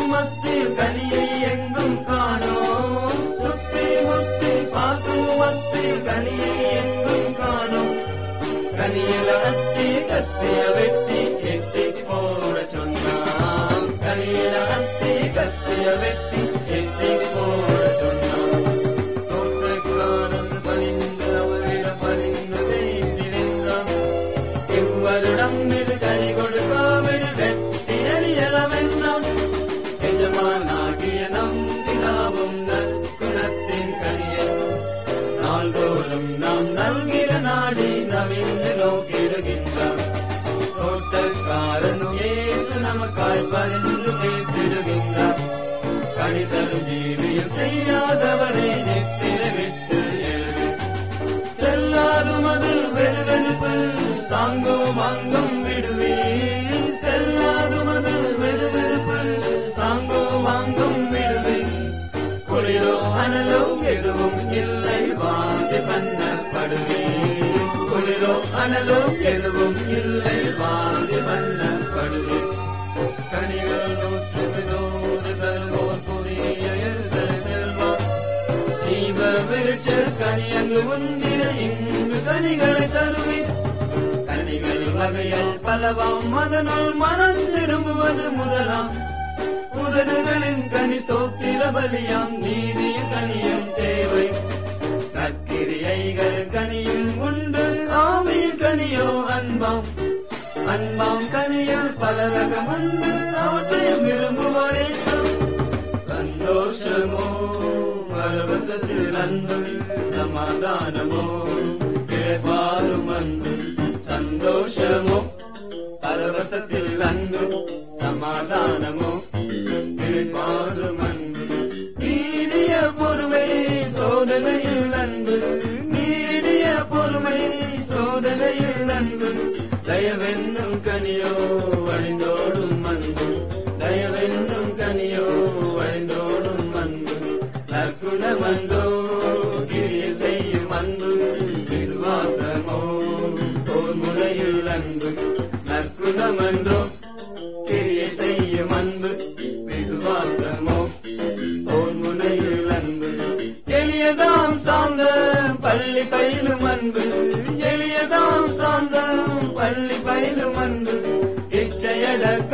மத்தில் கனியை எங்கும் காணோம் சுத்தி முத்தி பார்க்கும் மத்தில் கனியை எங்கும் காணோம் கனியில அத்தி கத்திய வெட்டி எட்டி போட சொன்னான் கனியில அத்தி கத்திய வெட்டி எட்டி போட சொன்னான் தோட்டக்காரன் பணிந்து அவரிடம் பணிந்து பேசி நின்றான் இவ்வருடம் இது கனி கொடுக்காமல் வெட்டி எறியலாம் என்றான் எஜமானாகிய நம் பிதாவும் நற்குணத்தின் கனியை நாள்தோறும் நாம் நல்கிற நாடி நவிந்து நோக்கிடுகின்றார் தோட்டக்காரனும் ஏசு நமக்காய் பரிந்து பேசிடுகின்றார் கணிதரும் ஜீவியம் செய்யாதவரை நெத்திர விட்டு எழுது செல்லாதும் அது வெறுவெறுப்பு சாங்கும் அங்கும் விடுவீர் செல்லாதும் அது வெறுவெறுப்பு சாங்கும் அங்கும் விடுவீர் குளிரோ அனலோ எதுவும் இல்லை வாந்தி பண்ணப்படுவீர் குளிரோ அனலோ எதுவும் இல்லை வாந்தி பண்ணப்படுவீர் கனிகள் நூற்று நூறு தருவோர் புதிய எருசலேம் செல்வார் ஜீவ விருட்ச கனியங்கு உந்திர இங்கு கனிகளை தருவீர் கனிகளின் வகையில் பலவாம் அதனுள் மனம் திரும்புவது முதலாம் உதடுகளின் கனி ஸ்தோத்திர பலியாம் நீதி கனியும் தேவை நற்கிரியைகள் கனியும் உண்டு ஆவில் கனியோ அன்பாம் அன்பாம் கனியில் பல ரகம் உண்டு அவற்றையும் விரும்புவாரே சந்தோஷமோ பரவசத்தில் அன்பு சமாதானமோ கிடைப்பாரும் அன்பு சந்தோஷமோ பரவசத்தில் அன்பு சமாதானமோ கிடைப்பாரும் அன்பு நீடிய பொறுமை சோதனையில் அன்பு நீடிய பொறுமை சோதனையில் அன்பு தயவென்னும் கனியோ வழிந்தோடும் அன்பு தயவென்னும் கனியோ வழிந்தோடும் அன்பு நற்குணமன்றோ கிரிய செய்யும் அன்பு விசுவாசமோ போர் முறையில் அன்பு நற்குணமன்றோ கிரிய செய்யும் அன்பு விசுவாசமோ போர் முனையில் அன்பு எளியதாம் சார்ந்த பள்ளி பயிலும் அன்பு எளியதாம் சார்ந்த பள்ளி பயிலும் அன்பு இச்சையடக்க